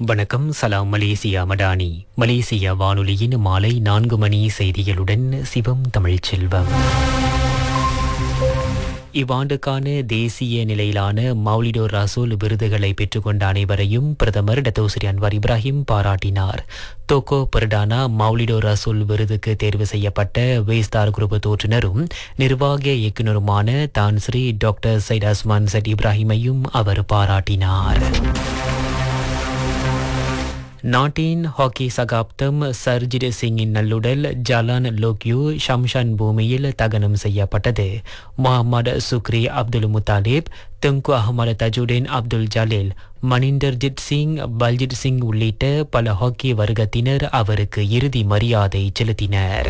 வணக்கம் சலாம் Malaysia Madani Malaysia வானொலியின் மாலை நான்கு மணி செய்திகளுடன் சிவம் தமிழ்ச்செல்வம் இவ்வாண்டுக்கான தேசிய நிலையிலான மௌலிடோ ரசூல் விருதுகளை பெற்றுக்கொண்ட அனைவரையும் பிரதமர் டத்தோஸ்ரீ அன்வார் இப்ராஹிம் பாராட்டினார் தோக்கோ பர்டானா மௌலிடோ ரசூல் விருதுக்கு தேர்வு செய்யப்பட்ட வேஸ்தார் குரூப் தோற்றுனரும் நிர்வாக இயக்குநருமான தான் ஸ்ரீ டாக்டர் சைட் அஸ்மான் சட் இப்ராஹிமையும் அவர் பாராட்டினார் நாட்டின் ஹாக்கி சகாப்தம் சர்ஜித் சிங்கின் நல்லுடல் ஜலான் லோக்யூ ஷம்ஷான் பூமியில் தகனம் செய்யப்பட்டது Mohamed Sukri Abdul Muthalib Tengku Ahmad Tajuddin Abdul Jalil Maninderjit Singh Baljit Singh உள்ளிட்ட பல ஹாக்கி வர்க்கத்தினர் அவருக்கு இறுதி மரியாதை செலுத்தினர்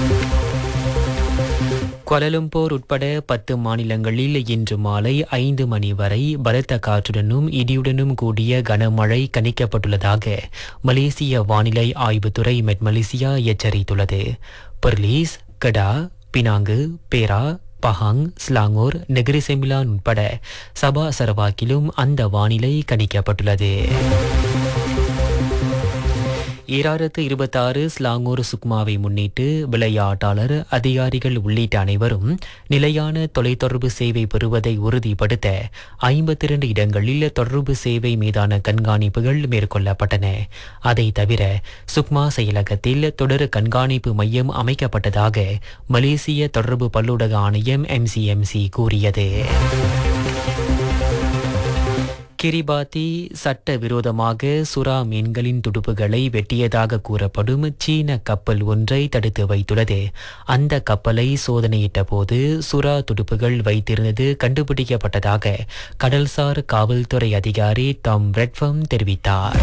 கோலலம்பூர் உட்பட பத்து மாநிலங்களில் இன்று மாலை ஐந்து மணி வரை பலத்த காற்றுடனும் இடியுடனும் கூடிய கனமழை கணிக்கப்பட்டுள்ளதாக மலேசிய வானிலை ஆய்வுத்துறை மெட் மலேசியா எச்சரித்துள்ளது பெர்லீஸ் கடா பினாங்கு பேரா பஹாங் ஸ்லாங்கூர் நெகிரி செமிலான் உட்பட சபா சரவாக்கிலும் அந்த வானிலை கணிக்கப்பட்டுள்ளது ஈராயிரத்து இருபத்தாறு ஸ்லாங்கூர் சுக்மாவை முன்னிட்டு விளையாட்டாளர் அதிகாரிகள் உள்ளிட்ட அனைவரும் நிலையான தொலைத்தொடர்பு சேவை பெறுவதை உறுதிப்படுத்த ஐம்பத்தி இரண்டு இடங்களில் தொடர்பு சேவை மீதான கண்காணிப்புகள் மேற்கொள்ளப்பட்டன அதை தவிர சுக்மா செயலகத்தில் தொடர் கண்காணிப்பு மையம் அமைக்கப்பட்டதாக மலேசிய தொடர்பு பல்லூடக ஆணையம் எம்சிஎம்சி கூறியது கிரிபாத்தி சட்ட விரோதமாக சுறா மீன்களின் துடுப்புகளை வெட்டியதாக கூறப்படும் சீன கப்பல் ஒன்றை தடுத்து வைத்துள்ளது அந்த கப்பலை சோதனையிட்ட போது சுறா துடுப்புகள் வைத்திருந்தது கண்டுபிடிக்கப்பட்டதாக கடல்சார் காவல்துறை அதிகாரி டாம் ரெட்ஃபம் தெரிவித்தார்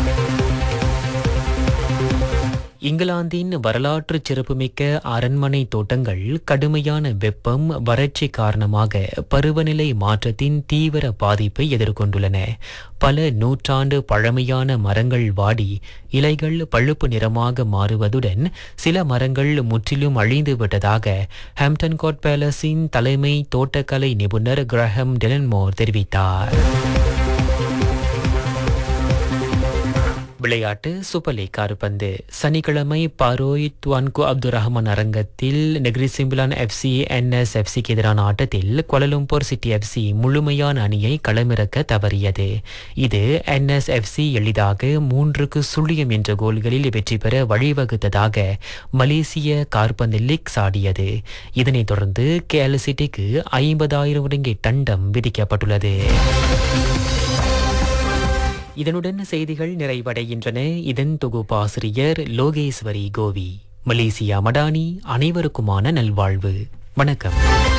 இங்கிலாந்தின் வரலாற்று சிறப்புமிக்க அரண்மனை தோட்டங்கள் கடுமையான வெப்பம் வறட்சி காரணமாக பருவநிலை மாற்றத்தின் தீவிர பாதிப்பை எதிர்கொண்டுள்ளன பல நூற்றாண்டு பழமையான மரங்கள் வாடி இலைகள் பழுப்பு நிறமாக மாறுவதுடன் சில மரங்கள் முற்றிலும் அழிந்து விட்டதாக ஹாம்டன் கோட் பேலஸின் தலைமை தோட்டக்கலை நிபுணர் கிரஹம் டெலன்மோர் தெரிவித்தார் விளையாட்டு சூப்பர் லீக் கால்பந்து சனிக்கிழமை பாரோய் துவான்கு அப்துல் ரஹ்மான் அரங்கத்தில் நெகிரி சிம்பிளான் எஃப்சி என்எஸ் எஃப்சிக்கு எதிரான ஆட்டத்தில் கொலலும்பூர் சிட்டி எஃப்சி முழுமையான அணியை களமிறக்க தவறியது இது என்எஸ் எஃப்சி எளிதாக மூன்றுக்கு சுழியம் என்ற கோல்களில் வெற்றி பெற வழிவகுத்ததாக மலேசிய கார்பந்து லீக் சாடியது இதனைத் தொடர்ந்து கேஎல் சிட்டிக்கு ஐம்பதாயிரம் ரிங்கிட் தண்டம் விதிக்கப்பட்டுள்ளது இதனுடன் செய்திகள் நிறைவடைகின்றன இதன் தொகுப்பாசிரியர் லோகேஸ்வரி கோவி மலேசியா மடானி அனைவருக்குமான நல்வாழ்வு வணக்கம்